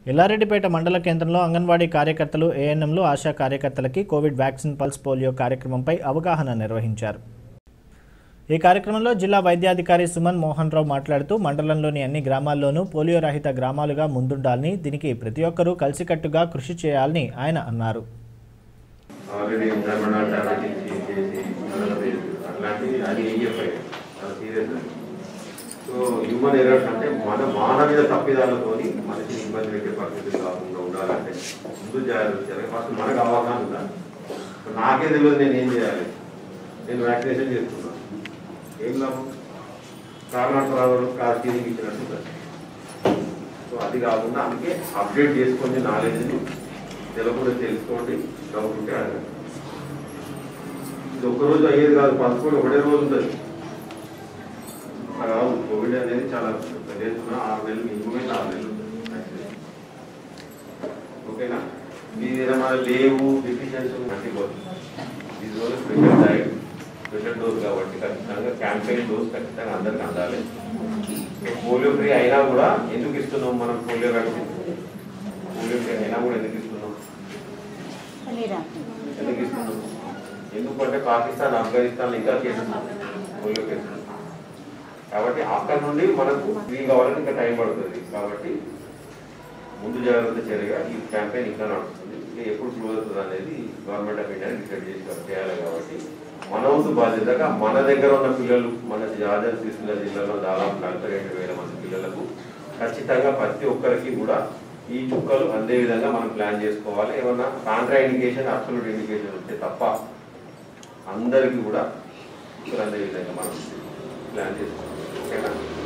ఎల్లారెడ్డిపేట మండల కేంద్రంలో అంగన్వాడీ కార్యకర్తలు ఏఎన్ఎంలు ఆశా కార్యకర్తలకి కోవిడ్ వ్యాక్సిన్ పల్స్ పోలియో కార్యక్రమంపై అవగాహన నిర్వహించారు ఈ కార్యక్రమంలో జిల్లా వైద్యాధికారి సుమన్ మోహన్ రావు మాట్లాడుతూ మండలంలోని అన్ని గ్రామాల్లోనూ పోలియో రహిత గ్రామాలుగా ముందుండాలని దీనికి ప్రతి ఒక్కరూ కలిసికట్టుగా కృషి చేయాలని ఆయన అన్నారు ఆల్రెడీ ధర్మడా టాబ్లెట్ ఇచ్చి చేసి నడవలేదు. అట్లాంటివి అది ఏఎఫ్ఐ చాలా సీరియస్ అది సో హ్యూమన్ ఎర్రర్స్ అంటే మన మానవీయ తప్పిదాలతోని మనిషిని ఇబ్బంది పెట్టే పరిస్థితులు కాకుండా ఉండాలంటే ముందు జాగ్రత్త చేయాలి ఫస్ట్ మనకు అవగాహన ఉందా ఇప్పుడు నాకే తెలియదు నేను ఏం చేయాలి నేను వ్యాక్సినేషన్ చేస్తున్నాను ఏం లాభం కారణాంతరాలు కాదు క్లినిక్ ఇచ్చినట్టు ఉంటుంది. సో అది కాకుండా అందుకే అప్డేట్ చేసుకొని నాలెడ్జ్ని తెలకుండా తెలుసుకోండి డౌట్ ఉంటే అడగండి ఇది ఒక్కరోజు అయ్యేది కాదు పంచుకోండి ఒకటే రోజు ఉంటుంది అలా కాదు కోవిడ్ అనేది చాలా పెద్ద ఎత్తున ఆరు నెలలు మినిమమే ఆరు నెలలు ఉంటుంది actually. ఓకేనా మీ ఏదైనా లేవు డెఫిషియన్సీ మంచిపోతుంది ఈ రోజు స్పెషల్ డైట్ స్పెషల్ డోస్ కాబట్టి ఖచ్చితంగా క్యాంపెయిన్ డోస్ ఖచ్చితంగా అందరికి అందాలి పోలియో ఫ్రీ అయినా కూడా ఎందుకు ఇస్తున్నాం మనం పోలియో వ్యాక్సిన్ పోలియో ఫ్రీ అయినా కూడా ఎందుకు ఇస్తున్నాం ఎందుకు ఇస్తున్నాం ఎందుకంటే పాకిస్తాన్ ఆఫ్ఘనిస్తాన్ ఇంకా కేసెస్ పోలియో కేసెస్ కాబట్టి అక్కడ నుండి మనకు ఫ్రీ కావాలని ఇంకా టైం పడుతుంది కాబట్టి ముందు జాగ్రత్త చర్యగా ఈ క్యాంపెయిన్ ఇంకా నడుస్తుంది ఇది ఎప్పుడు క్లోజ్ అవుతుంది అనేది గవర్నమెంట్ ఆఫ్ ఇండియా డిసైడ్ చేసి చేయాలి కాబట్టి మన వంతు బాధ్యతగా మన దగ్గర ఉన్న పిల్లలు మన జాజర్ సిరిసిల్ల జిల్లాలో దాదాపు నలభై రెండు వేల మంది పిల్లలకు ఖచ్చితంగా ప్రతి ఒక్కరికి కూడా ఈ చుక్కలు అందే విధంగా మనం ప్లాన్ చేసుకోవాలి ఏమన్నా కాంట్రా ఇండికేషన్ అబ్సల్యూట్ ఇండికేషన్ ఉంటే తప్ప అందరికీ కూడా చుక్కలు అందే విధంగా మనం ప్లాన్ చేసుకోవాలి ఓకేనా